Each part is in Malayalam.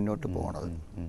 മുന്നോട്ട് പോകണത്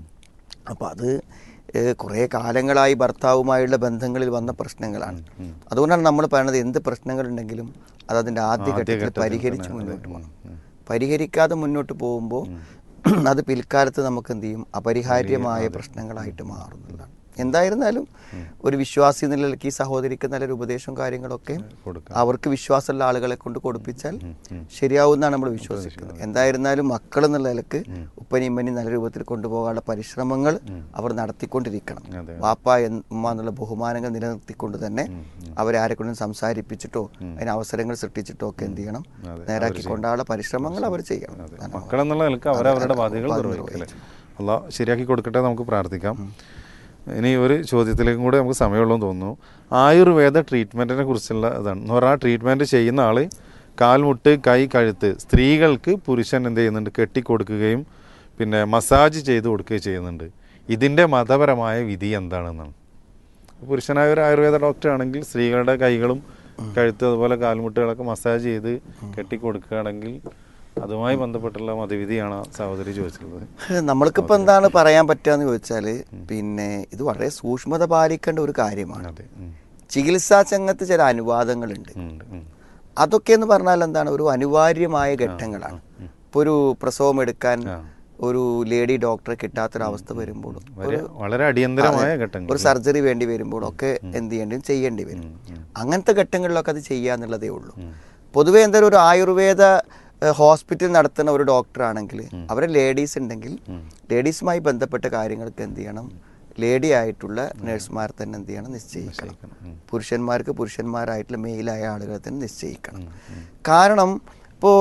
അപ്പോൾ അത് ഏഹ്, കുറേ കാലങ്ങളായി ഭർത്താവുമായുള്ള ബന്ധങ്ങളിൽ വന്ന പ്രശ്നങ്ങളാണ് അതുകൊണ്ടാണ് നമ്മൾ പറയുന്നത് എന്ത് പ്രശ്നങ്ങളുണ്ടെങ്കിലും അത് അതിൻ്റെ ആദ്യഘട്ടത്തിൽ പരിഹരിച്ച് മുന്നോട്ട് പോകണം പരിഹരിക്കാതെ മുന്നോട്ട് പോകുമ്പോൾ അത് പിൽക്കാലത്ത് നമുക്ക് എന്ത് ചെയ്യും അപരിഹാര്യമായ പ്രശ്നങ്ങളായിട്ട് മാറുന്നതാണ് എന്തായിരുന്നാലും ഒരു വിശ്വാസി എന്ന നിലയ്ക്ക് ഈ സഹോദരിക്ക് നല്ലൊരു ഉപദേശവും കാര്യങ്ങളൊക്കെ അവർക്ക് വിശ്വാസമുള്ള ആളുകളെ കൊണ്ട് കൊടുപ്പിച്ചാൽ ശരിയാവുമെന്നാണ് നമ്മൾ വിശ്വസിക്കുന്നത് എന്തായിരുന്നാലും മക്കൾ എന്നുള്ള നിലക്ക് ഉപ്പനി ഇമ്മനി നല്ല രൂപത്തിൽ കൊണ്ടുപോകാനുള്ള പരിശ്രമങ്ങൾ അവർ നടത്തിക്കൊണ്ടിരിക്കണം വാപ്പ എൻ- ഉമ്മ എന്നുള്ള ബഹുമാനങ്ങൾ നിലനിർത്തിക്കൊണ്ട് തന്നെ അവരെ ആരെ കൊണ്ടും സംസാരിപ്പിച്ചിട്ടോ അതിന് അവസരങ്ങൾ സൃഷ്ടിച്ചിട്ടോ ഒക്കെ എന്ത് ചെയ്യണം നേരാക്കി കൊണ്ടാനുള്ള പരിശ്രമങ്ങൾ അവർ ചെയ്യണം അതാണ് മക്കളെന്നുള്ള നിലക്ക് അവരവരുടെ ബാധ്യതകൾ നിർവഹിക്കല്ലേ അല്ല ശരിയാക്കി കൊടുക്കട്ടെ നമുക്ക് പ്രാർത്ഥിക്കാം ഇനി ഒരു ചോദ്യത്തിലേക്കും കൂടെ നമുക്ക് സമയമുള്ളൂ എന്ന് തോന്നുന്നു ആയുർവേദ ട്രീറ്റ്മെൻറ്റിനെ കുറിച്ചുള്ള ഇതാണ് എന്ന് പറഞ്ഞാൽ ട്രീറ്റ്മെൻറ്റ് ചെയ്യുന്ന ആൾ കാൽമുട്ട് കൈ കഴുത്ത് സ്ത്രീകൾക്ക് പുരുഷൻ എന്ത് ചെയ്യുന്നുണ്ട് കെട്ടിക്കൊടുക്കുകയും പിന്നെ മസാജ് ചെയ്ത് കൊടുക്കുകയും ചെയ്യുന്നുണ്ട് ഇതിൻ്റെ മതപരമായ വിധി എന്താണെന്നാണ് പുരുഷനായ ഒരു ആയുർവേദ ഡോക്ടർ ആണെങ്കിൽ സ്ത്രീകളുടെ കൈകളും കഴുത്ത് അതുപോലെ കാൽമുട്ടുകളൊക്കെ മസാജ് ചെയ്ത് കെട്ടിക്കൊടുക്കുകയാണെങ്കിൽ അതുമായി ബന്ധപ്പെട്ടുള്ള മതവിധിയാണ് സഹോദരി ചോദിച്ചിട്ടുള്ളത് നമ്മൾക്കിപ്പോൾ എന്താണ് പറയാൻ പറ്റുക ചോദിച്ചാൽ പിന്നെ ഇത് വളരെ സൂക്ഷ്മത പാലിക്കേണ്ട ഒരു കാര്യമാണ് അതെ ഉം. ചികിത്സാ രംഗത്ത് ചില അനുവാദങ്ങളുണ്ട് ഉണ്ട് ഉം. അതൊക്കെ എന്ന് പറഞ്ഞാൽ എന്താണ് ഒരു അനിവാര്യമായ ഘട്ടങ്ങളാണ് ഇപ്പോൾ ഒരു പ്രസവം എടുക്കാൻ ഒരു ലേഡി ഡോക്ടറെ കിട്ടാത്തൊരവസ്ഥ വരുമ്പോൾ വളരെ വളരെ അടിയന്തരമായ അതെ, ഘട്ടങ്ങൾ ഒരു സർജറി വേണ്ടി വരുമ്പോഴൊക്കെ എന്ത് ചെയ്യേണ്ടി വരും? ചെയ്യേണ്ടി വരും അങ്ങനത്തെ ഘട്ടങ്ങളിലൊക്കെ അത് ചെയ്യാന്നുള്ളതേ ഉള്ളൂ പൊതുവേ എന്തായാലും ഒരു ആയുർവേദ ഏഹ്, ഹോസ്പിറ്റൽ നടത്തുന്ന ഒരു ഡോക്ടർ ആണെങ്കിൽ അവരെ ലേഡീസ് ഉണ്ടെങ്കിൽ ലേഡീസുമായി ബന്ധപ്പെട്ട കാര്യങ്ങൾക്ക് എന്ത് ചെയ്യണം ലേഡി ആയിട്ടുള്ള നഴ്സുമാർ തന്നെ എന്ത് ചെയ്യണം നിശ്ചയിക്കണം പുരുഷന്മാർക്ക് പുരുഷന്മാരായിട്ടുള്ള മെയിലായ ആളുകളെ തന്നെ നിശ്ചയിക്കണം കാരണം ഇപ്പോൾ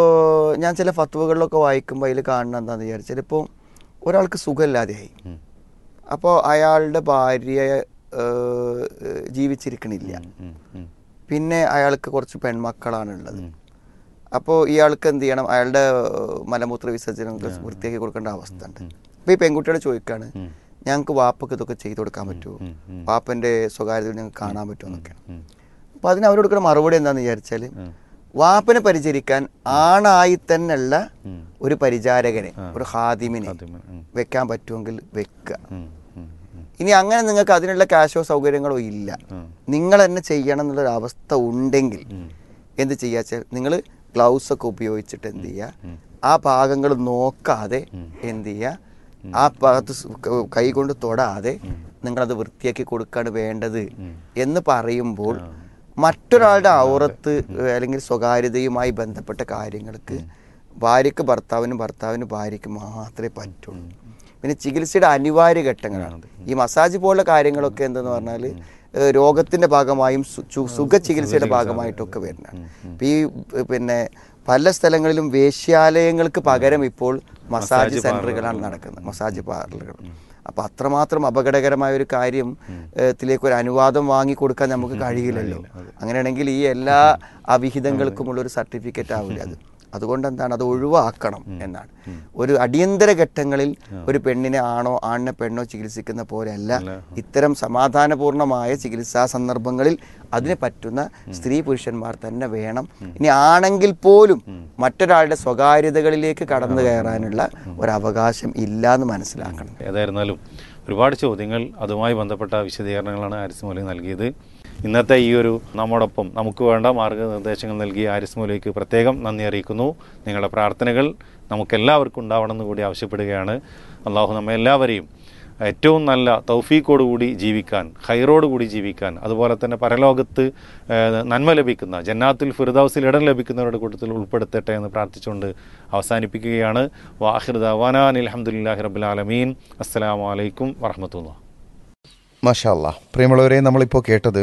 ഞാൻ ചില ഫത്വകളിലൊക്കെ വായിക്കുമ്പോൾ അതിൽ കാണുന്ന എന്താണെന്ന് വിചാരിച്ചാൽ ഇപ്പോൾ ഒരാൾക്ക് സുഖമില്ലാതെയായി അപ്പോൾ അയാളുടെ ഭാര്യ ഏഹ്, ജീവിച്ചിരിക്കണില്ല ഉം. ഉം. പിന്നെ അയാൾക്ക് കുറച്ച് പെൺമക്കളാണുള്ളത് അപ്പോൾ ഇയാൾക്ക് എന്ത് ചെയ്യണം അയാളുടെ ഏഹ്, മലമൂത്ര വിസർജനം ഒക്കെ വൃത്തിയാക്കി കൊടുക്കേണ്ട അവസ്ഥ ഉണ്ട് അപ്പോൾ ഈ പെൺകുട്ടിയോട് ചോദിക്കാണ് ഞങ്ങൾക്ക് വാപ്പക്ക് ഇതൊക്കെ ചെയ്തു കൊടുക്കാൻ പറ്റുമോ വാപ്പൻ്റെ സ്വകാര്യത ഞങ്ങൾക്ക് കാണാൻ പറ്റുമോ എന്നൊക്കെയാണ് അപ്പോൾ അതിന് അവരോട് കൊടുക്കുന്ന മറുപടി എന്താണെന്ന് വിചാരിച്ചാൽ വാപ്പനെ പരിചരിക്കാൻ ആണായി തന്നെയുള്ള ഒരു പരിചാരകനെ ഒരു ഹാദിമിനെ ആദ്യമേ, ഉം. വെക്കാൻ പറ്റുമെങ്കിൽ വെക്കുക ഉം. ഉം. ഉം. ഇനി അങ്ങനെ നിങ്ങൾക്ക് അതിനുള്ള കാശോ സൗകര്യങ്ങളോ ഇല്ല നിങ്ങൾ തന്നെ ചെയ്യണം എന്നുള്ളൊരു അവസ്ഥ ഉണ്ടെങ്കിൽ എന്ത് ചെയ്യാച്ചാൽ നിങ്ങൾ ഗ്ലൗസ് ഒക്കെ ഉപയോഗിച്ചിട്ട് എന്ത് ചെയ്യുക ആ ഭാഗങ്ങൾ നോക്കാതെ എന്ത് ചെയ്യുക ആ ഭാഗത്ത് സ് ക- കൈ കൊണ്ട് തൊടാതെ നിങ്ങളത് വൃത്തിയാക്കി കൊടുക്കാണ് വേണ്ടത് എന്ന് പറയുമ്പോൾ മറ്റൊരാളുടെ ഔറത്ത് അല്ലെങ്കിൽ സ്വകാര്യതയുമായി ബന്ധപ്പെട്ട കാര്യങ്ങൾക്ക് ഭാര്യയ്ക്ക് ഭർത്താവിനും ഭർത്താവിന് ഭാര്യയ്ക്ക് മാത്രമേ പറ്റുള്ളൂ പിന്നെ ചികിത്സയുടെ അനിവാര്യ ഘട്ടങ്ങളാണ് ഈ മസാജ് പോലുള്ള കാര്യങ്ങളൊക്കെ എന്തെന്ന് പറഞ്ഞാൽ രോഗത്തിന്റെ ഭാഗമായും സു- ചു- സുഖ ചികിത്സയുടെ ഭാഗമായിട്ടൊക്കെ വരുന്നതാണ് ഇപ്പൊ ഈ ഏഹ്, പിന്നെ പല സ്ഥലങ്ങളിലും വേശ്യാലയങ്ങൾക്ക് പകരം ഇപ്പോൾ മസാജ് സെന്ററുകളാണ് നടക്കുന്നത് മസാജ് പാർലറുകൾ അപ്പൊ അത്രമാത്രം അപകടകരമായ ഒരു കാര്യം ഏഹ്, ത്തിലേക്ക് ഒരു അനുവാദം വാങ്ങി കൊടുക്കാൻ നമുക്ക് കഴിയില്ലല്ലോ അങ്ങനെയാണെങ്കിൽ ഈ എല്ലാ അവിഹിതങ്ങൾക്കുമുള്ള ഒരു സർട്ടിഫിക്കറ്റ് ആവില്ല അത് അതുകൊണ്ട് എന്താണ് അത് ഒഴിവാക്കണം എന്നാണ് ഒരു അടിയന്തര ഘട്ടങ്ങളിൽ ഒരു പെണ്ണിനെ ആണോ ആണിനെ പെണ്ണോ ചികിത്സിക്കുന്ന പോലെയല്ല ഇത്തരം സമാധാനപൂർണമായ ചികിത്സാ സന്ദർഭങ്ങളിൽ അതിന് പറ്റുന്ന സ്ത്രീ പുരുഷന്മാർ തന്നെ വേണം ഇനി ആണെങ്കിൽ പോലും മറ്റൊരാളുടെ സ്വകാര്യതകളിലേക്ക് കടന്നു കയറാനുള്ള ഒരു അവകാശം ഇല്ല എന്ന് മനസ്സിലാക്കണം ഏതായിരുന്നാലും ഒരുപാട് ചോദ്യങ്ങൾ അതുമായി ബന്ധപ്പെട്ട വിശദീകരണങ്ങളാണ് ആരിസ് മൗലി നൽകിയത് ഇന്നത്തെ ഈ ഒരു നമ്മോടൊപ്പം നമുക്ക് വേണ്ട മാർഗനിർദ്ദേശങ്ങൾ നൽകിയ ആരിസ് മൗലിക്ക് പ്രത്യേകം നന്ദി അറിയിക്കുന്നു നിങ്ങളുടെ പ്രാർത്ഥനകൾ നമുക്കെല്ലാവർക്കും ഉണ്ടാവണമെന്ന് കൂടി ആവശ്യപ്പെടുകയാണ് അള്ളാഹു നമ്മെ എല്ലാവരെയും ഏറ്റവും നല്ല തൗഫീക്കോടുകൂടി ജീവിക്കാൻ ഹൈറോടുകൂടി ജീവിക്കാൻ അതുപോലെ തന്നെ പരലോകത്ത് ഏഹ്, നന്മ ലഭിക്കുന്ന ജന്നാത്തുൽ ഫിർദൌസിൽ ഇടം ലഭിക്കുന്നവരുടെ കൂട്ടത്തിൽ ഉൾപ്പെടുത്തട്ടെ എന്ന് പ്രാർത്ഥിച്ചുകൊണ്ട് അവസാനിപ്പിക്കുകയാണ് വാഹിർ ദവാനാൻ അലഹമുല്ലാഹി റബുലാലമീൻ അസ്സലാമു അലൈക്കും വറഹമത്തുള്ള മാഷാല്ല പ്രിയമുള്ളവരെ നമ്മളിപ്പോൾ കേട്ടത്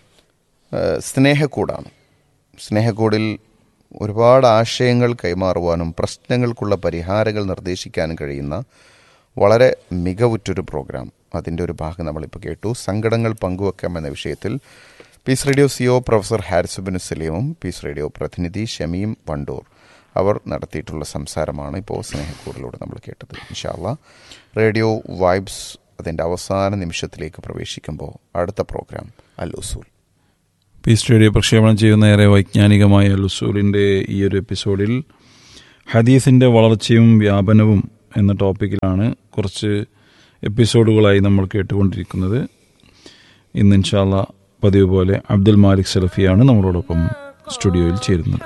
ആ, സ്നേഹക്കൂടാണ് സ്നേഹക്കൂടിൽ ഒരുപാട് ആശയങ്ങൾ കൈമാറുവാനും പ്രശ്നങ്ങൾക്കുള്ള പരിഹാരങ്ങൾ നിർദ്ദേശിക്കാനും കഴിയുന്ന വളരെ മികവുറ്റൊരു പ്രോഗ്രാം അതിൻ്റെ ഒരു ഭാഗം നമ്മളിപ്പോൾ കേട്ടു സങ്കടങ്ങൾ പങ്കുവെക്കാം എന്ന വിഷയത്തിൽ പീസ് റേഡിയോ സിഒ പ്രൊഫസർ ഹാരിസുബിൻ സലീമും പീസ് റേഡിയോ പ്രതിനിധി ഷമീം വണ്ടൂർ അവർ നടത്തിയിട്ടുള്ള സംസാരമാണ് ഇപ്പോൾ സ്നേഹക്കൂടിലൂടെ നമ്മൾ കേട്ടത് ഇൻഷാല്ല റേഡിയോ വൈബ്സ് അതിൻ്റെ അവസാന നിമിഷത്തിലേക്ക് പ്രവേശിക്കുമ്പോൾ അടുത്ത programme Al Usool Peace Radio പ്രക്ഷേപണം ചെയ്യുന്ന ഏറെ വൈജ്ഞാനികമായ ലുസൂലിൻ്റെ ഈ ഒരു എപ്പിസോഡിൽ ഹദീസിൻ്റെ വളർച്ചയും വ്യാപനവും എന്ന ടോപ്പിക്കിലാണ് കുറച്ച് എപ്പിസോഡുകളായി നമ്മൾ കേട്ടുകൊണ്ടിരിക്കുന്നത് ഇന്ന് ഇൻഷാല്ല പതിവ് പോലെ അബ്ദുൽ മാലിക് സലഫിയാണ് നമ്മളോടൊപ്പം സ്റ്റുഡിയോയിൽ ചേരുന്നത്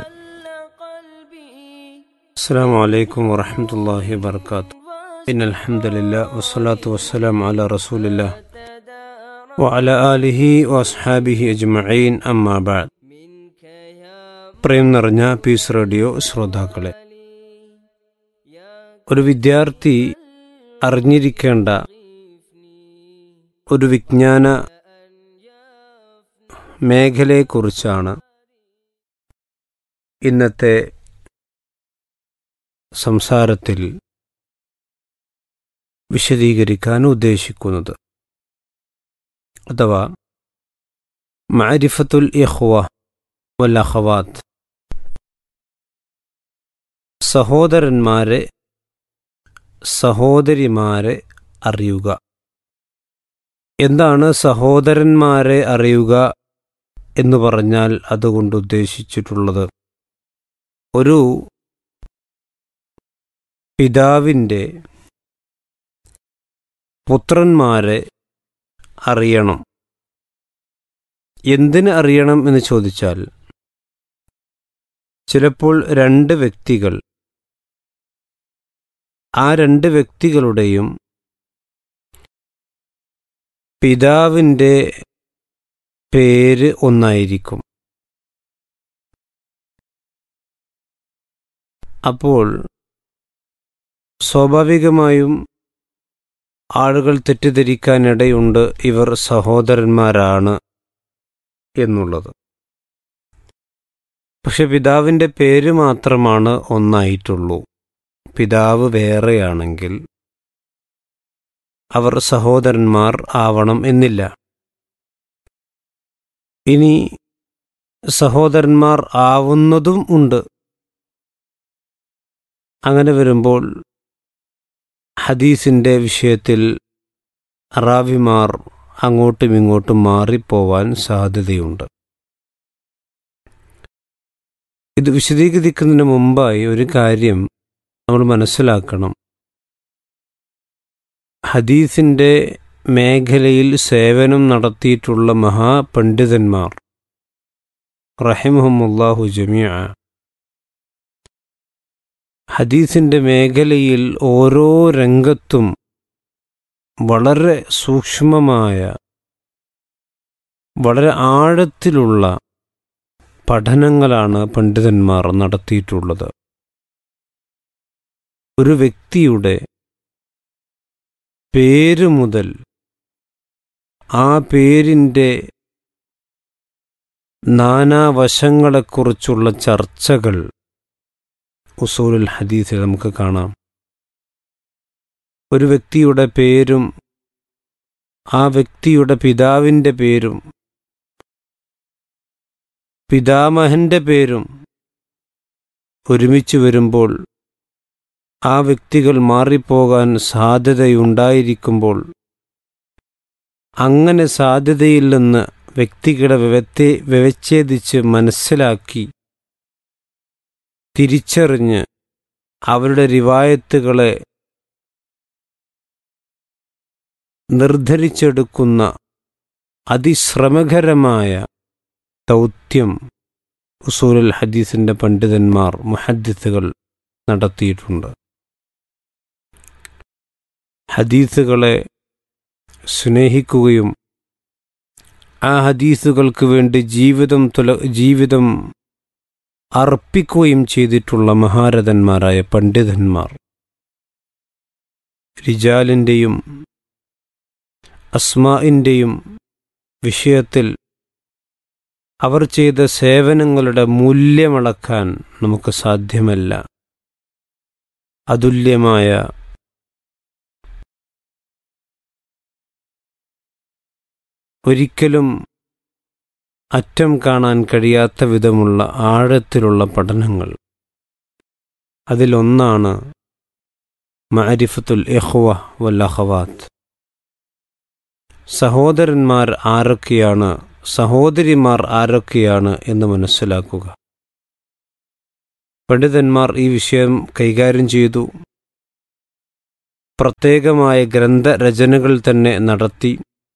السلام عليكم ورحمة الله وبركاته إن الحمد لله والصلاة والسلام على رسول الله وعلى آله وأصحابه أجمعين أما بعد പ്രേം നിറഞ്ഞ പീസ് റേഡിയോ ശ്രോതാക്കളെ ഒരു വിദ്യാർത്ഥി അറിഞ്ഞിരിക്കേണ്ട ഒരു വിജ്ഞാന മേഖലയെക്കുറിച്ചാണ് ഇന്നത്തെ സംസാരത്തിൽ വിശദീകരിക്കാൻ ഉദ്ദേശിക്കുന്നത് അഥവാ മാരിഫത്തുൽ ഇഹ്വ വല്ലഹവാത്ത് സഹോദരന്മാരെ സഹോദരിമാരെ അറിയുക എന്താണ് സഹോദരന്മാരെ അറിയുക എന്ന് പറഞ്ഞാൽ അതുകൊണ്ട് ഉദ്ദേശിച്ചിട്ടുള്ളത് ഒരു പിതാവിൻ്റെ പുത്രന്മാരെ അറിയണം എന്തിന് അറിയണം എന്ന് ചോദിച്ചാൽ ചിലപ്പോൾ രണ്ട് വ്യക്തികൾ ആ രണ്ട് വ്യക്തികളുടെയും പിതാവിൻ്റെ പേര് ഒന്നായിരിക്കും അപ്പോൾ സ്വാഭാവികമായും ആളുകൾ തെറ്റിദ്ധരിക്കാനിടയുണ്ട് ഇവർ സഹോദരന്മാരാണ് എന്നുള്ളത് പക്ഷെ പിതാവിൻ്റെ പേര് മാത്രമാണ് ഒന്നായിട്ടുള്ളൂ പിതാവ് വേറെയാണെങ്കിൽ അവർ സഹോദരന്മാർ ആവണം എന്നില്ല ഇനി സഹോദരന്മാർ ആവുന്നതും ഉണ്ട് അങ്ങനെ വരുമ്പോൾ ഹദീസിൻ്റെ വിഷയത്തിൽ റാവിമാർ അങ്ങോട്ടും ഇങ്ങോട്ടും മാറിപ്പോവാൻ സാധ്യതയുണ്ട് ഇത് വിശദീകരിക്കുന്നതിന് മുമ്പായി ഒരു കാര്യം നമ്മൾ മനസ്സിലാക്കണം ഹദീസിൻ്റെ മേഖലയിൽ സേവനം നടത്തിയിട്ടുള്ള മഹാപണ്ഡിതന്മാർ റഹിമഹമുല്ലാഹു ജമിയ ഹദീസിൻ്റെ മേഖലയിൽ ഓരോ രംഗത്തും വളരെ സൂക്ഷ്മമായ വളരെ ആഴത്തിലുള്ള പഠനങ്ങളാണ് പണ്ഡിതന്മാർ നടത്തിയിട്ടുള്ളത് ഒരു വ്യക്തിയുടെ പേര് മുതൽ ആ പേരിൻ്റെ നാനാവശങ്ങളെക്കുറിച്ചുള്ള ചർച്ചകൾ ഉസൂലുൽ ഹദീസിൽ നമുക്ക് കാണാം ഒരു വ്യക്തിയുടെ പേരും ആ വ്യക്തിയുടെ പിതാവിൻ്റെ പേരും പിതാമഹന്റെ പേരും ഒരുമിച്ച് വരുമ്പോൾ ആ വ്യക്തികൾ മാറിപ്പോകാൻ സാധ്യതയുണ്ടായിരിക്കുമ്പോൾ അങ്ങനെ സാധ്യതയില്ലെന്ന് വ്യക്തികളെ വ്യവത്തെ വ്യവച്ഛേദിച്ച് മനസ്സിലാക്കി തിരിച്ചറിഞ്ഞ് അവരുടെ റിവായത്തുകളെ നിർദ്ധരിച്ചെടുക്കുന്ന അതിശ്രമകരമായ ദൗത്യം ഉസൂലുൽ ഹദീസിൻ്റെ പണ്ഡിതന്മാർ മുഹദ്ദിസുകൾ നടത്തിയിട്ടുണ്ട് ഹദീസുകളെ സ്നേഹിക്കുകയും ആ ഹദീസുകൾക്ക് വേണ്ടി ജീവിതം തുല ജീവിതം അർപ്പിക്കുകയും ചെയ്തിട്ടുള്ള മഹാരഥന്മാരായ പണ്ഡിതന്മാർ റിജാലിൻ്റെയും അസ്മാഇൻ്റെയും വിഷയത്തിൽ അവർ ചെയ്ത സേവനങ്ങളുടെ മൂല്യമളക്കാൻ നമുക്ക് സാധ്യമല്ല അതുല്യമായ ഒരിക്കലും അറ്റം കാണാൻ കഴിയാത്ത വിധമുള്ള ആഴത്തിലുള്ള പഠനങ്ങൾ അതിലൊന്നാണ് മാരിഫത്തുൽ ഇഹ്വ വല്ലഹവാത്ത് സഹോദരന്മാർ ആരൊക്കെയാണ് സഹോദരിമാർ ആരൊക്കെയാണ് എന്ന് മനസ്സിലാക്കുക പണ്ഡിതന്മാർ ഈ വിഷയം കൈകാര്യം ചെയ്തു പ്രത്യേകമായ ഗ്രന്ഥരചനകൾ തന്നെ നടത്തി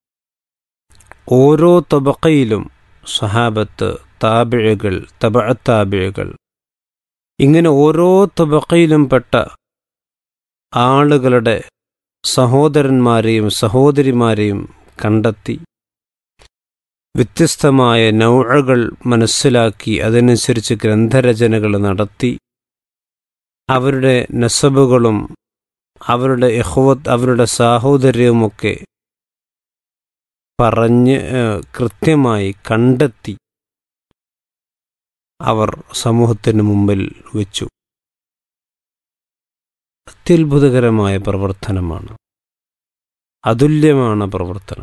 ഓരോ തബക്കയിലും സഹാബത്ത് താബിഴകൾ തബഅത്താബിഴകൾ ഇങ്ങനെ ഓരോ തബക്കയിലും പെട്ട ആളുകളുടെ സഹോദരന്മാരെയും സഹോദരിമാരെയും കണ്ടെത്തി വ്യത്യസ്തമായ നൗഴകൾ മനസ്സിലാക്കി അതനുസരിച്ച് ഗ്രന്ഥരചനകൾ നടത്തി അവരുടെ നസബുകളും അവരുടെ യഹോവത്ത് അവരുടെ സാഹോദര്യവുമൊക്കെ പറഞ്ഞ് ഏഹ്, കൃത്യമായി കണ്ടെത്തി അവർ സമൂഹത്തിന് മുമ്പിൽ വെച്ചു അത്യത്ഭുതകരമായ പ്രവർത്തനമാണ് അതുല്യമാണ് പ്രവർത്തനം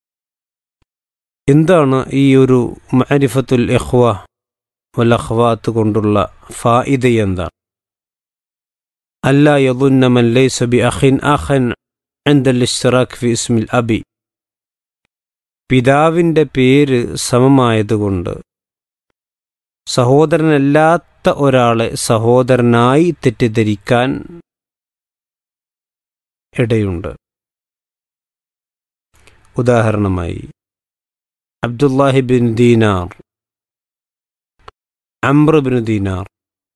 എന്താണ് ഈ ഒരു മാരിഫത്തുൽ ഇഖ്വ വൽ അഖ്വാത്ത് കൊണ്ടുള്ള ഫായിദ എന്താണ് അല്ല യദുന്ന മൻ ലൈസ ബി അഖിൻ അഖൻ عند الاشتراك في اسم الأبي പിതാവിൻ്റെ പേര് സമമായതുകൊണ്ട് സഹോദരനല്ലാത്ത ഒരാളെ സഹോദരനായി തെറ്റിദ്ധരിക്കാൻ ഇടയുണ്ട് ഉദാഹരണമായി Abdullahi bin Dinar Amr bin Dinar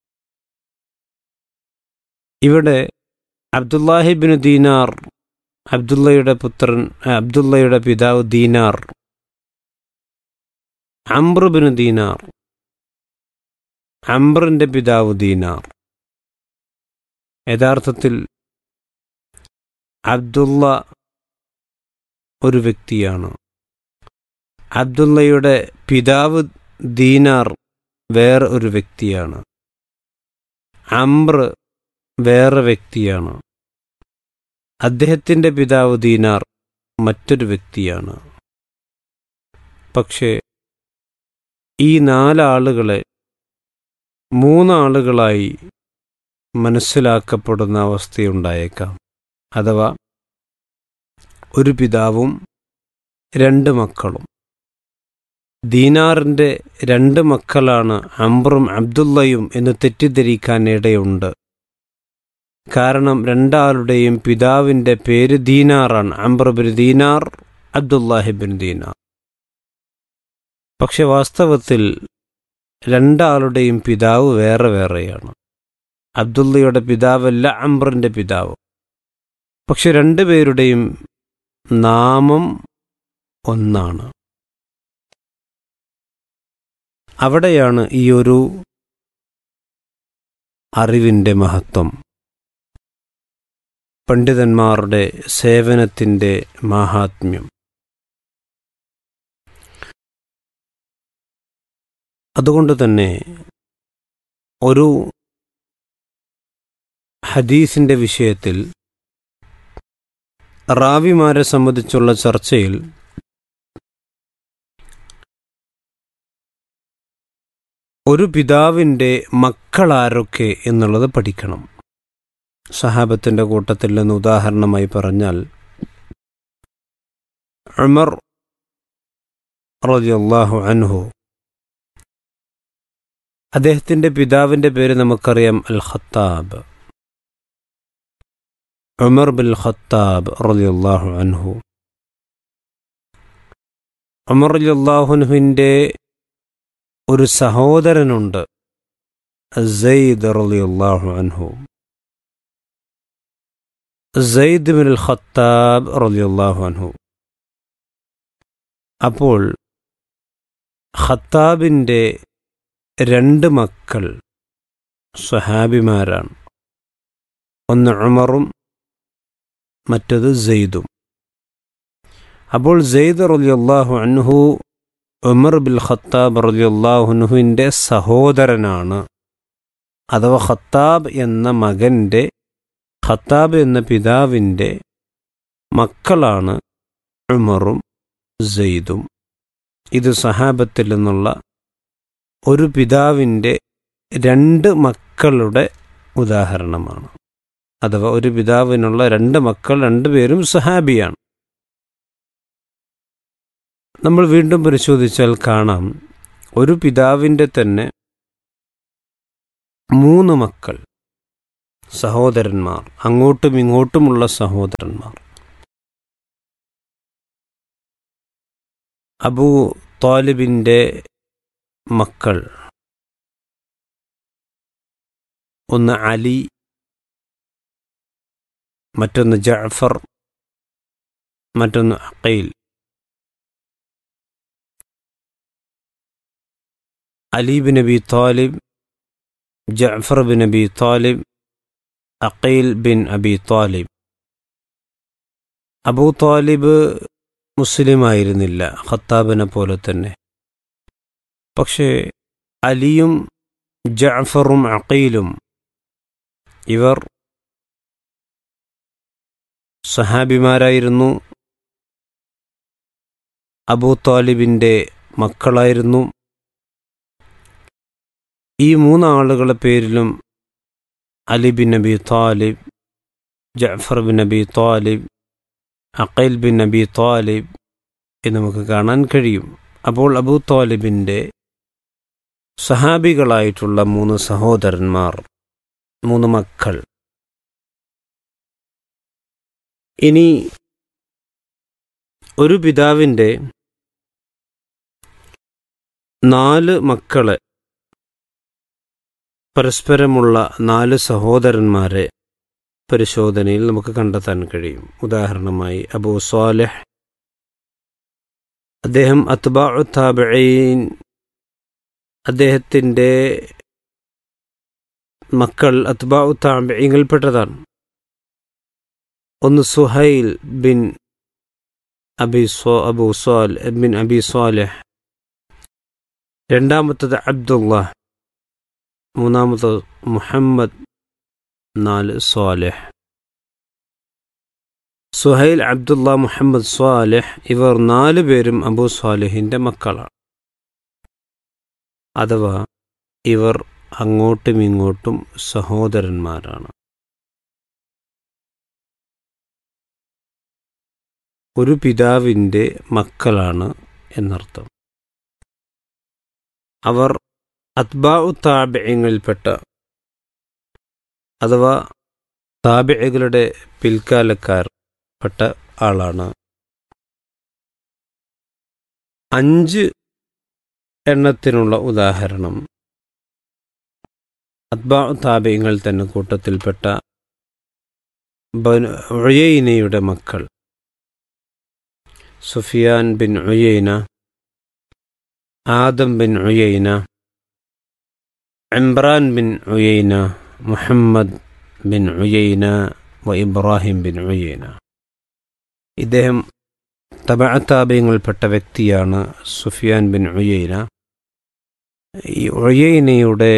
ഇവിടെ അബ്ദുല്ലാഹി ബിൻ ദീനാർ അബ്ദുള്ളയുടെ പുത്രൻ അബ്ദുള്ളയുടെ പിതാവ് ദീനാർ അംർ ബിൻ ദീനാർ അംറിന്റെ പിതാവ് ദീനാർ യഥാർത്ഥത്തിൽ അബ്ദുള്ള ഒരു വ്യക്തിയാണ് അബ്ദുള്ളയുടെ പിതാവ് ദീനാർ വേറെ ഒരു വ്യക്തിയാണ് അംർ വേറെ വ്യക്തിയാണ് അദ്ദേഹത്തിൻ്റെ പിതാവ് ദീനാർ മറ്റൊരു വ്യക്തിയാണ് പക്ഷേ ഈ നാലാളുകളെ മൂന്നാളുകളായി മനസ്സിലാക്കപ്പെടുന്ന അവസ്ഥയുണ്ടായേക്കാം അഥവാ ഒരു പിതാവും രണ്ട് മക്കളും ദീനാറിൻ്റെ രണ്ട് മക്കളാണ് അംബറും അബ്ദുള്ളയും എന്ന് തെറ്റിദ്ധരിക്കാൻ ഇടയുണ്ട് കാരണം രണ്ടാളുടെയും പിതാവിൻ്റെ പേര് ദീനാറാണ് അംബർബിൻ ദീനാർ അബ്ദുല്ലാഹിബിൻ ദീനാർ പക്ഷെ വാസ്തവത്തിൽ രണ്ടാളുടെയും പിതാവ് വേറെ വേറെയാണ് അബ്ദുള്ളയുടെ പിതാവല്ല അംബറിൻ്റെ പിതാവ് പക്ഷെ രണ്ടുപേരുടെയും നാമം ഒന്നാണ് അവിടെയാണ് ഈ ഒരു അറിവിൻ്റെ മഹത്വം പണ്ഡിതന്മാരുടെ സേവനത്തിൻ്റെ മാഹാത്മ്യം അതുകൊണ്ട് തന്നെ ഒരു ഹദീസിൻ്റെ വിഷയത്തിൽ റാവിമാരെ സംബന്ധിച്ചുള്ള ചർച്ചയിൽ ഒരു പിതാവിൻ്റെ മക്കളാരൊക്കെ എന്നുള്ളത് പഠിക്കണം സഹാബത്തിൻ്റെ കൂട്ടത്തിൽ നിന്ന് ഉദാഹരണമായി പറഞ്ഞാൽ ഉമർ റളിയല്ലാഹു അൻഹു അദ്ദേഹത്തിൻ്റെ പിതാവിൻ്റെ പേര് നമുക്കറിയാം Al Khattab Umar bin Khattab റളിയല്ലാഹു അൻഹു ഉമർ റളിയല്ലാഹുൻഹുവിൻ്റെ ഒരു സഹോദരനുണ്ട് സെയ്ദ് റളിയല്ലാഹു അൻഹു സെയ്ദ് ബിൻ ഖത്താബ് റളിയല്ലാഹു അൻഹു അപ്പോൾ ഖത്താബിൻ്റെ രണ്ട് മക്കൾ സ്വഹാബിമാരാണ് ഒന്ന് ഉമറും മറ്റത് സെയ്ദും അപ്പോൾ സെയ്ദ് റളിയല്ലാഹു അൻഹു ഉമർ ബിൽ ഖത്താബ് റളിയല്ലാഹുനുഹുവിൻ്റെ സഹോദരനാണ് അഥവാ ഖത്താബ് എന്ന മകൻ്റെ ഖത്താബ് എന്ന പിതാവിൻ്റെ മക്കളാണ് ഉമറും സെയ്ദും ഇത് സഹാബത്തിൽ നിന്നുള്ള ഒരു പിതാവിൻ്റെ രണ്ട് മക്കളുടെ ഉദാഹരണമാണ് അഥവാ ഒരു പിതാവിനുള്ള രണ്ട് മക്കൾ രണ്ടുപേരും സഹാബിയാണ് നമ്മൾ വീണ്ടും പരിശോധിച്ചാൽ കാണാം ഒരു പിതാവിൻ്റെ തന്നെ മൂന്ന് മക്കൾ സഹോദരന്മാർ അങ്ങോട്ടും ഇങ്ങോട്ടുമുള്ള സഹോദരന്മാർ അബൂ താലിബിൻ്റെ മക്കൾ ഒന്ന് അലി മറ്റൊന്ന് ജഅഫർ മറ്റൊന്ന് Aqeel Ali bin Abi Talib Jafar bin Abi Talib Aqeel bin Abi Talib Abu Talib മുസ്ലിം ആയിരുന്നില്ല ഖത്താബിനെ പോലെ തന്നെ പക്ഷേ അലിയും ജഅഫറും അഖീലും ഇവർ സഹാബിമാരായിരുന്നു അബൂ താലിബിൻ്റെ മക്കളായിരുന്നു ഈ മൂന്നാളുകളെ പേരിലും Ali bin Nabi Talib Jafar bin Nabi Talib Aqeel bin Nabi Talib എന്ന് നമുക്ക് കാണാൻ കഴിയും അപ്പോൾ അബൂ താലിബിൻ്റെ സഹാബികളായിട്ടുള്ള മൂന്ന് സഹോദരന്മാർ മൂന്ന് മക്കൾ ഇനി ഒരു പിതാവിൻ്റെ നാല് മക്കളെ പരസ്പരമുള്ള നാല് സഹോദരന്മാരെ പരിശോധനയിൽ നമുക്ക് കണ്ടെത്താൻ കഴിയും ഉദാഹരണമായി അബൂ സ്വാലിഹ് അദ്ദേഹം അത്ബാഉ താബഈൻ അദ്ദേഹത്തിൻ്റെ മക്കൾ അത്ബാഉ താബഈങ്ങളിൽപ്പെട്ടതാണ് ഒന്ന് സുഹൈൽ ബിൻ അബി സ്വ അബു സ്വാൽ ബിൻ അബി സ്വാലിഹ് രണ്ടാമത്തത് അബ്ദുള്ള മൂന്നാമത്തത് മുഹമ്മദ് നാല് സ്വാലിഹ് സുഹൈൽ അബ്ദുള്ള മുഹമ്മദ് സ്വാലിഹ് ഇവർ നാല് പേരും അബു സ്വാലിഹിൻ്റെ മക്കളാണ് അഥവാ ഇവർ അങ്ങോട്ടും ഇങ്ങോട്ടും സഹോദരന്മാരാണ് ഒരു പിതാവിൻ്റെ മക്കളാണ് എന്നർത്ഥം അവർ അത്ബാഉ താബിയങ്ങളിൽപ്പെട്ട അഥവാ താബിയകളുടെ പിൽക്കാലക്കാർ പെട്ട ആളാണ് അഞ്ച് എണ്ണത്തിനുള്ള ഉദാഹരണം അത്ബാഉ താബിയങ്ങൾ തന്നെ കൂട്ടത്തിൽപ്പെട്ട ഉയൈനയുടെ മക്കൾ Sufyan bin Uyaina Adam bin Uyaina Imran bin Uyaina Muhammad bin Uyaina വ ഇബ്രാഹിം ബിൻ ഉയൈന ഇദ്ദേഹം തബഅത്താബയങ്ങളിൽപ്പെട്ട വ്യക്തിയാണ് സുഫിയാൻ ബിൻ ഉയൈന ഈ ഉയൈനയുടെ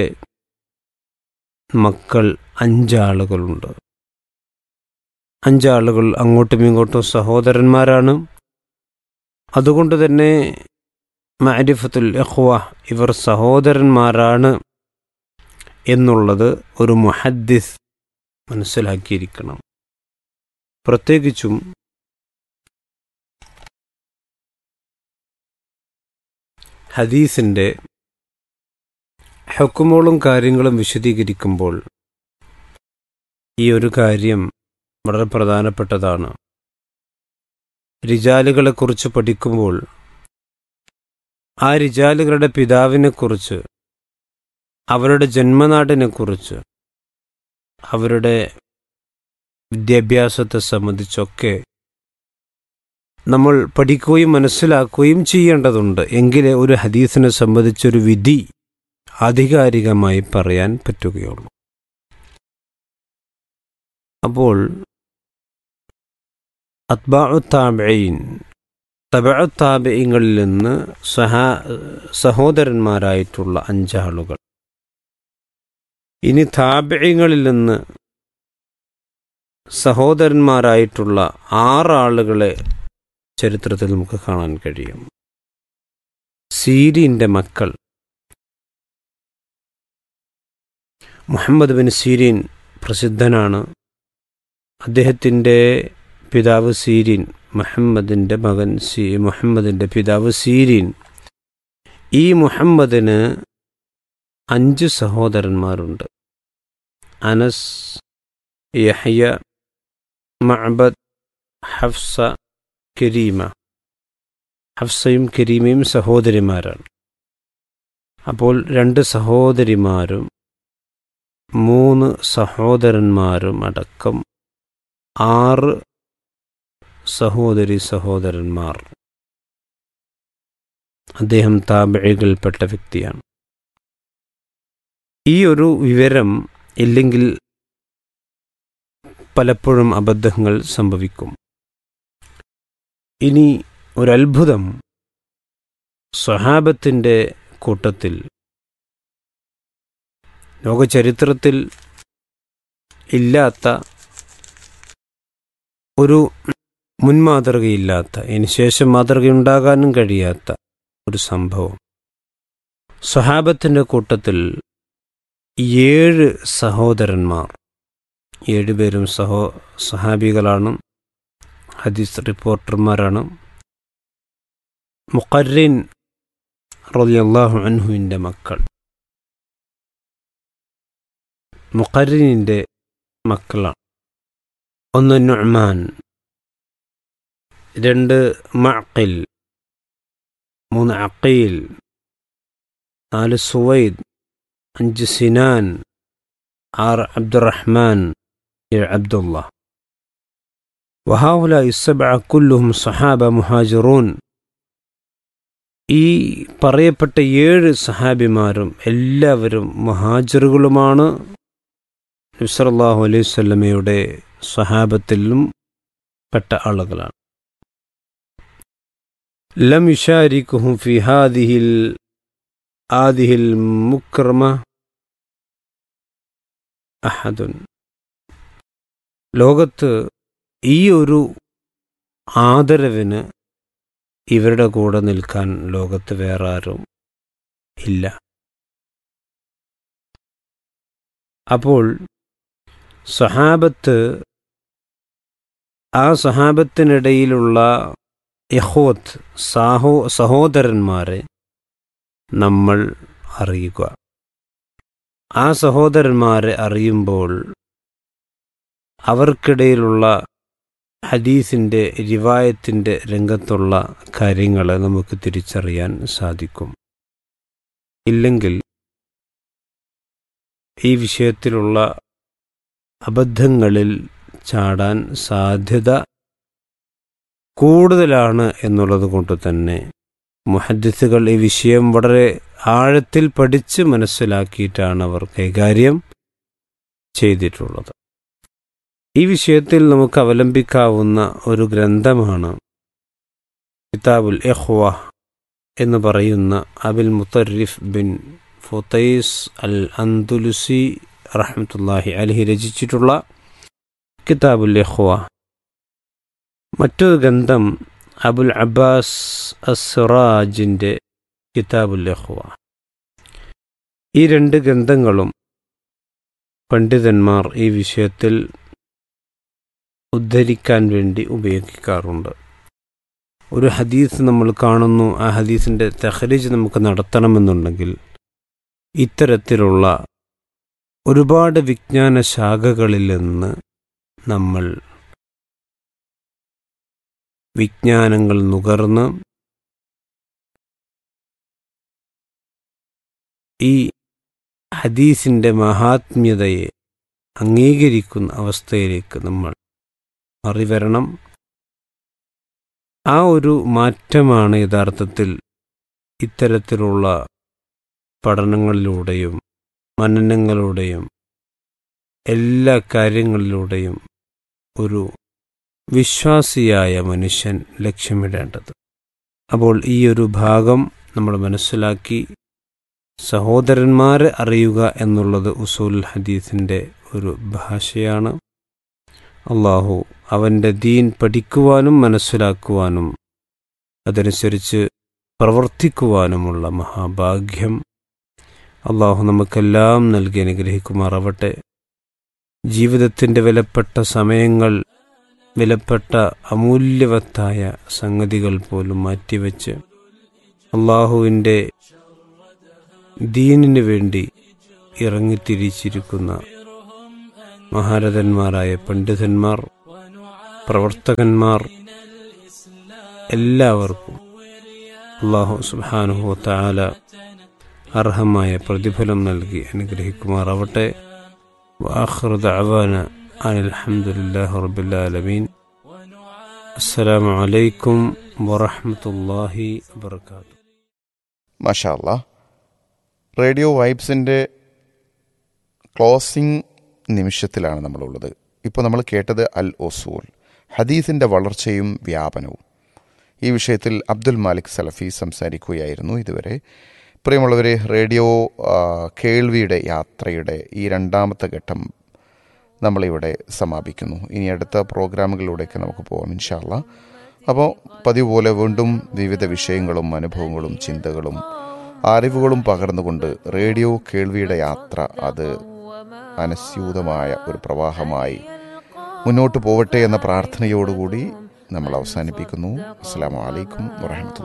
മക്കൾ അഞ്ചാളുകളുണ്ട് അഞ്ചാളുകൾ അങ്ങോട്ടും ഇങ്ങോട്ടും സഹോദരന്മാരാണ് അതുകൊണ്ട് തന്നെ മാരിഫത്തുൽ ഇഖ്വ ഇവർ സഹോദരന്മാരാണ് എന്നുള്ളത് ഒരു മുഹദ്ദിസ് മനസ്സിലാക്കിയിരിക്കണം പ്രത്യേകിച്ചും ഹദീസിൻ്റെ ഹക്കുമോളും കാര്യങ്ങളും വിശദീകരിക്കുമ്പോൾ ഈ ഒരു കാര്യം വളരെ പ്രധാനപ്പെട്ടതാണ് റിജാലുകളെക്കുറിച്ച് പഠിക്കുമ്പോൾ ആ റിജാലുകളുടെ പിതാവിനെക്കുറിച്ച് അവരുടെ ജന്മനാടിനെക്കുറിച്ച് അവരുടെ വിദ്യാഭ്യാസത്തെ സംബന്ധിച്ചൊക്കെ നമ്മൾ പഠിക്കുകയും മനസ്സിലാക്കുകയും ചെയ്യേണ്ടതുണ്ട് എങ്കിലേ ഒരു ഹദീസിനെ സംബന്ധിച്ചൊരു വിധി ആധികാരികമായി പറയാൻ പറ്റുകയുള്ളൂ അപ്പോൾ അത്ബാഉ താബഈൻ തബഅു താബഈങ്ങളിൽ നിന്ന് സഹാ സഹോദരന്മാരായിട്ടുള്ള അഞ്ചാളുകൾ ഇനി താബിയങ്ങളിൽ നിന്ന് സഹോദരന്മാരായിട്ടുള്ള ആറാളുകളെ ചരിത്രത്തിൽ നമുക്ക് കാണാൻ കഴിയും സീരീൻ്റെ മക്കൾ മുഹമ്മദ് ബിൻ സീരീൻ പ്രസിദ്ധനാണ് അദ്ദേഹത്തിൻ്റെ പിതാവ് സീരീൻ മുഹമ്മദിൻ്റെ മകൻ സീ മുഹമ്മദിൻ്റെ പിതാവ് സീരീൻ ഈ മുഹമ്മദിന് അഞ്ച് സഹോദരന്മാരുണ്ട് അനസ് യഹ്യ മഅബദ് ഹഫ്സ കരീമ ഹഫ്സയും കരീമയും സഹോദരിമാരാണ് അപ്പോൾ രണ്ട് സഹോദരിമാരും മൂന്ന് സഹോദരന്മാരും അടക്കം ആറ് സഹോദരി സഹോദരന്മാർ അദ്ദേഹം താബഴികൾപ്പെട്ട വ്യക്തിയാണ് ഈ ഒരു വിവരം ഇല്ലെങ്കിൽ പലപ്പോഴും അബദ്ധങ്ങൾ സംഭവിക്കും ഇനി ഒരത്ഭുതം സ്വഹാബത്തിൻ്റെ കൂട്ടത്തിൽ ലോകചരിത്രത്തിൽ ഇല്ലാത്ത ഒരു മുൻമാതൃകയില്ലാത്ത ഇനി ശേഷം മാതൃകയുണ്ടാകാനും കഴിയാത്ത ഒരു സംഭവം സ്വഹാബത്തിൻ്റെ കൂട്ടത്തിൽ ഏഴ് സഹോദരന്മാർ ഏഴുപേരും സഹോ സഹാബികളാണ് ഹദീസ് റിപ്പോർട്ടർമാരാണ് മുഖറിൻ റളിയല്ലാഹു അൻഹുവിൻ്റെ മക്കൾ മുഖറിനിൻ്റെ മക്കളാണ് ഒന്ന് നുഅ്മാൻ രണ്ട് മഅഖിൽ മൂന്ന് അഖീൽ നാല് സുവൈദ് അഞ്ച് സിനാൻ ആറ് അബ്ദുറഹ്മാൻ ഏഴ് അബ്ദുള്ള وهؤلاء السبعة كلهم صحابة مهاجرون ഈ പറയപ്പെട്ട ഏഴ് സഹാബിമാരും എല്ലാവരും മഹാജറുകളുമാണ് നബ്സല്ലാഹു അലൈഹി സ്വല്ലമയുടെ സഹാബത്തിലും പെട്ട ആളുകളാണ് ലം യുഷാരിക്കുഹും ഫി ഹാദിഹിൽ ആദിഹിൽ മുക്രമ അഹദുൻ ലോകത്ത് ഈ ഒരു ആദരവിന് ഇവരുടെ കൂടെ നിൽക്കാൻ ലോകത്ത് വേറെ ആരും ഇല്ല അപ്പോൾ സഹാബത്ത് ആ സഹാബത്തിനിടയിലുള്ള യഹോത്ത് സാഹോ സഹോദരന്മാരെ നമ്മൾ അറിയുക ആ സഹോദരന്മാരെ അറിയുമ്പോൾ അവർക്കിടയിലുള്ള ഹദീസിൻ്റെ റിവായത്തിൻ്റെ രംഗത്തുള്ള കാര്യങ്ങൾ നമുക്ക് തിരിച്ചറിയാൻ സാധിക്കും ഇല്ലെങ്കിൽ ഈ വിഷയത്തിലുള്ള അബദ്ധങ്ങളിൽ ചാടാൻ സാധ്യത കൂടുതലാണ് എന്നുള്ളത് കൊണ്ട് തന്നെ മുഹദ്ദിസുകൾ ഈ വിഷയം വളരെ ആഴത്തിൽ പഠിച്ച് മനസ്സിലാക്കിയിട്ടാണ് അവർ കൈകാര്യം ചെയ്തിട്ടുള്ളത് ഈ വിഷയത്തിൽ നമുക്ക് അവലംബിക്കാവുന്ന ഒരു ഗ്രന്ഥമാണ് കിതാബുൽ എഹ്വ എന്ന് പറയുന്ന അബിൽ മുത്തറിഫ് ബിൻ ഫുത്തൈസ് അൽ അന്തുലുസി റഹ്മത്തുല്ലാഹി അലഹി രചിച്ചിട്ടുള്ള കിതാബുൽ എഹ്വ മറ്റൊരു ഗ്രന്ഥം അബുൽ അബ്ബാസ് അസ്റാജിൻ്റെ കിതാബുൽ എഹ്വ ഈ രണ്ട് ഗ്രന്ഥങ്ങളും പണ്ഡിതന്മാർ ഈ വിഷയത്തിൽ ഉദ്ധരിക്കാൻ വേണ്ടി ഉപയോഗിക്കാറുണ്ട് ഒരു ഹദീസ് നമ്മൾ കാണുന്നു ആ ഹദീസിൻ്റെ തെഹരീജ് നമുക്ക് നടത്തണമെന്നുണ്ടെങ്കിൽ ഇത്തരത്തിലുള്ള ഒരുപാട് വിജ്ഞാന ശാഖകളിൽ നിന്ന് നമ്മൾ വിജ്ഞാനങ്ങൾ നുകർന്ന് ഈ ഹദീസിൻ്റെ മഹാത്മ്യതയെ അംഗീകരിക്കുന്ന അവസ്ഥയിലേക്ക് നമ്മൾ അറിവരണം ആ ഒരു മാറ്റമാണ് യഥാർത്ഥത്തിൽ ഇത്തരത്തിലുള്ള പഠനങ്ങളിലൂടെയും മനനങ്ങളിലൂടെയും എല്ലാ കാര്യങ്ങളിലൂടെയും ഒരു വിശ്വാസിയായ മനുഷ്യൻ ലക്ഷ്യമിടേണ്ടത് അപ്പോൾ ഈ ഒരു ഭാഗം നമ്മൾ മനസ്സിലാക്കി സഹോദരന്മാരെ അറിയുക എന്നുള്ളത് ഉസൂൽ ഹദീസിൻ്റെ ഒരു ഭാഷയാണ് അള്ളാഹു അവൻ്റെ ദീൻ പഠിക്കുവാനും മനസ്സിലാക്കുവാനും അതനുസരിച്ച് പ്രവർത്തിക്കുവാനുമുള്ള മഹാഭാഗ്യം അള്ളാഹു നമുക്കെല്ലാം നൽകി അനുഗ്രഹിക്കുമാറാവട്ടെ ജീവിതത്തിൻ്റെ വിലപ്പെട്ട സമയങ്ങൾ വിലപ്പെട്ട അമൂല്യവത്തായ സംഗതികൾ പോലും മാറ്റിവെച്ച് അള്ളാഹുവിൻ്റെ ദീനിനു വേണ്ടി ഇറങ്ങിത്തിരിച്ചിരിക്കുന്ന മഹാരഥന്മാരായ പണ്ഡിതന്മാർ പ്രവർത്തകന്മാർ എല്ലാവർക്കും അള്ളാഹു സുബാനുഹു താല അർഹമായ പ്രതിഫലം നൽകി അനുഗ്രഹിക്കുമാറാവട്ടെ വാഹൃദ അവാന അലഹമുല്ലാഹി റബുല്ലാലമീൻ അസ്സലാമു അലൈക്കും വറഹമത്തല്ലാഹി വബർക്കാത്തു മഷാല്ല റേഡിയോ വൈബ്സിൻ്റെ ക്ലോസിംഗ് നിമിഷത്തിലാണ് നമ്മളുള്ളത് ഇപ്പോൾ നമ്മൾ കേട്ടത് അൽ ഒസൂൽ ഹദീസിൻ്റെ വളർച്ചയും വ്യാപനവും ഈ വിഷയത്തിൽ അബ്ദുൽ മാലിക് സലഫി സംസാരിക്കുകയായിരുന്നു ഇതുവരെ പ്രിയമുള്ളവരെ റേഡിയോ ആ, കേൾവിയുടെ യാത്രയുടെ ഈ രണ്ടാമത്തെ ഘട്ടം നമ്മളിവിടെ സമാപിക്കുന്നു ഇനി അടുത്ത പ്രോഗ്രാമുകളിലൂടെയൊക്കെ നമുക്ക് പോകാം ഇൻഷാല്ല അപ്പോൾ പതിവ് പോലെ വീണ്ടും വിവിധ വിഷയങ്ങളും അനുഭവങ്ങളും ചിന്തകളും അറിവുകളും പകർന്നുകൊണ്ട് റേഡിയോ കേൾവിയുടെ യാത്ര അത് അനസ്യൂതമായ ഒരു പ്രവാഹമായി മുന്നോട്ട് പോവട്ടെ എന്ന പ്രാർത്ഥനയോടുകൂടി നമ്മൾ അവസാനിപ്പിക്കുന്നു അസ്സാം വലൈക്കും വാഹമത്തുള്ള